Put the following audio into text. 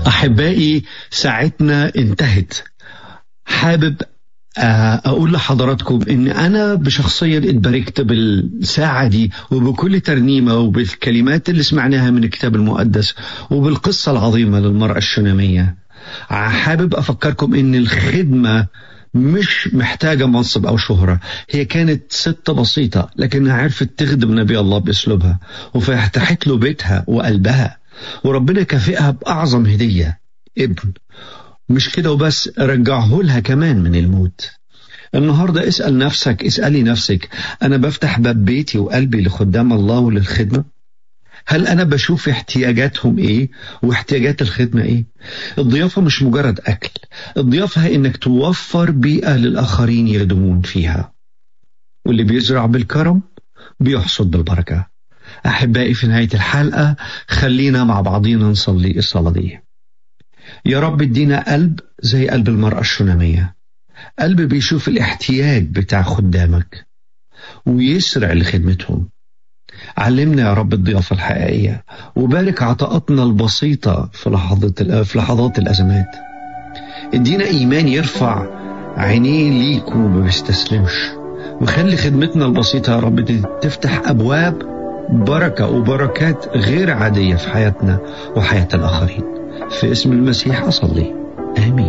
أحبائي ساعتنا انتهت حابب أقول لحضراتكم إن أنا بشخصيا اتباركت بالساعة دي وبكل ترنيمة وبالكلمات اللي سمعناها من الكتاب المقدس وبالقصة العظيمة للمرأة الشنامية حابب أفكركم إن الخدمة مش محتاجة منصب أو شهرة هي كانت ست بسيطة لكنها عرفت تخدم نبي الله بأسلوبها وفتحت له بيتها وقلبها وربنا كافئها بأعظم هدية ابن مش كده وبس رجعه لها كمان من الموت النهاردة اسأل نفسك اسألي نفسك أنا بفتح باب بيتي وقلبي لخدام الله وللخدمة هل أنا بشوف احتياجاتهم إيه واحتياجات الخدمة إيه الضيافة مش مجرد أكل الضيافة هي إنك توفر بيئة للآخرين يخدمون فيها واللي بيزرع بالكرم بيحصد بالبركة أحبائي في نهاية الحلقة خلينا مع بعضينا نصلي الصلاة دي يا رب ادينا قلب زي قلب المرأة الشنامية قلب بيشوف الاحتياج بتاع خدامك ويسرع لخدمتهم علمنا يا رب الضيافة الحقيقية وبارك عطاءاتنا البسيطة في لحظات في لحظات الأزمات ادينا إيمان يرفع عينيه ليك وما بيستسلمش وخلي خدمتنا البسيطة يا رب تفتح أبواب بركة وبركات غير عادية في حياتنا وحياة الآخرين في اسم المسيح أصلي آمين